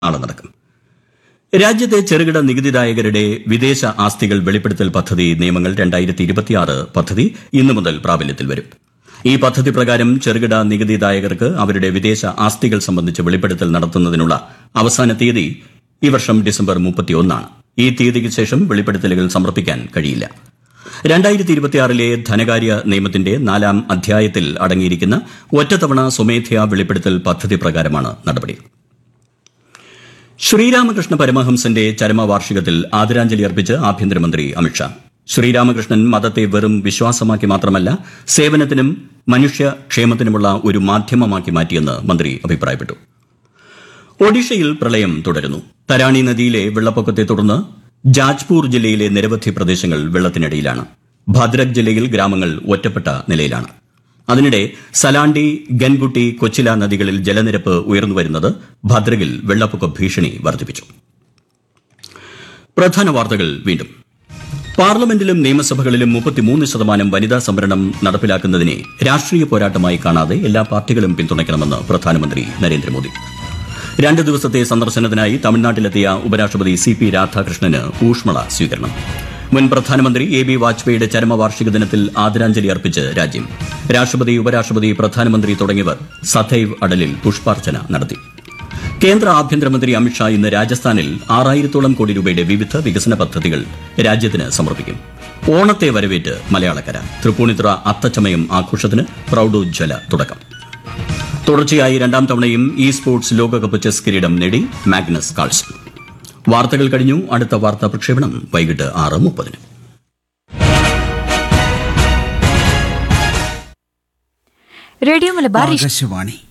നാളെ നടക്കും രാജ്യത്തെ ചെറുകിട നികുതിദായകരുടെ വിദേശ ആസ്തികൾ വെളിപ്പെടുത്തൽ പദ്ധതി നിയമങ്ങൾ പദ്ധതി ഇന്നു മുതൽ പ്രാബല്യത്തിൽ വരും ഈ പദ്ധതി പ്രകാരം ചെറുകിട നികുതിദായകർക്ക് അവരുടെ വിദേശ ആസ്തികൾ സംബന്ധിച്ച് വെളിപ്പെടുത്തൽ നടത്തുന്നതിനുള്ള അവസാന തീയതി ഈ വർഷം ഡിസംബർ മുപ്പത്തിയൊന്നാണ് ഈ തീയതിക്ക് ശേഷം വെളിപ്പെടുത്തലുകൾ സമർപ്പിക്കാൻ കഴിയില്ല രണ്ടായിരത്തി ഇരുപത്തിയാറിലെ ധനകാര്യ നിയമത്തിന്റെ നാലാം അധ്യായത്തിൽ അടങ്ങിയിരിക്കുന്ന ഒറ്റത്തവണ സ്വമേധയാ വെളിപ്പെടുത്തൽ പദ്ധതി പ്രകാരമാണ് നടപടി ശ്രീരാമകൃഷ്ണ പരമഹംസന്റെ ചരമവാർഷികത്തിൽ ആദരാഞ്ജലി അർപ്പിച്ച് ആഭ്യന്തരമന്ത്രി അമിത്ഷാ ശ്രീരാമകൃഷ്ണൻ മതത്തെ വെറും വിശ്വാസമാക്കി മാത്രമല്ല സേവനത്തിനും മനുഷ്യക്ഷേമത്തിനുമുള്ള ഒരു മാധ്യമമാക്കി മാറ്റിയെന്ന് മന്ത്രി അഭിപ്രായപ്പെട്ടു ഒഡീഷയിൽ പ്രളയം തുടരുന്നു തരാണി നദിയിലെ വെള്ളപ്പൊക്കത്തെ തുടർന്ന് ജാജ്പൂർ ജില്ലയിലെ നിരവധി പ്രദേശങ്ങൾ വെള്ളത്തിനടിയിലാണ് ഭദ്രക് ജില്ലയിൽ ഗ്രാമങ്ങൾ ഒറ്റപ്പെട്ട നിലയിലാണ് അതിനിടെ സലാണ്ടി ഗൻഗുട്ടി കൊച്ചില നദികളിൽ ജലനിരപ്പ് ഉയർന്നുവരുന്നത് ഭദ്രകിൽ വെള്ളപ്പൊക്ക ഭീഷണി വർദ്ധിപ്പിച്ചു പ്രധാന വാർത്തകൾ വീണ്ടും പാർലമെന്റിലും നിയമസഭകളിലും മുപ്പത്തിമൂന്ന് ശതമാനം വനിതാ സംവരണം നടപ്പിലാക്കുന്നതിനെ രാഷ്ട്രീയ പോരാട്ടമായി കാണാതെ എല്ലാ പാർട്ടികളും പിന്തുണയ്ക്കണമെന്ന് പ്രധാനമന്ത്രി നരേന്ദ്രമോദി രണ്ട് ദിവസത്തെ സന്ദർശനത്തിനായി തമിഴ്നാട്ടിലെത്തിയ ഉപരാഷ്ട്രപതി സി പി രാധാകൃഷ്ണന് ഊഷ്മള സ്വീകരണം മുൻ പ്രധാനമന്ത്രി എ ബി വാജ്പേയിയുടെ ചരമവാർഷിക ദിനത്തിൽ ആദരാഞ്ജലി അർപ്പിച്ച് രാജ്യം രാഷ്ട്രപതി ഉപരാഷ്ട്രപതി പ്രധാനമന്ത്രി തുടങ്ങിയവർ സദൈവ് അടലിൽ പുഷ്പാർച്ചന നടത്തി കേന്ദ്ര ആഭ്യന്തരമന്ത്രി അമിത്ഷാ ഇന്ന് രാജസ്ഥാനിൽ ആറായിരത്തോളം കോടി രൂപയുടെ വിവിധ വികസന പദ്ധതികൾ രാജ്യത്തിന് സമർപ്പിക്കും ഓണത്തെ വരവേറ്റ് മലയാളക്കര തൃപ്പൂണിത്തുറ അത്തച്ചമയം ആഘോഷത്തിന് പ്രൌഢോജ്വല തുടക്കം തുടർച്ചയായി രണ്ടാം തവണയും ഇ സ്പോർട്സ് ലോകകപ്പ് ചെസ് കിരീടം നേടി മാഗ്നസ് കാൾസൺ വാർത്തകൾ കഴിഞ്ഞു അടുത്ത വാർത്താ പ്രക്ഷേപണം വൈകിട്ട് ആറ് മുപ്പതിന് റേഡിയോ മലബാർ ആകാശവാണി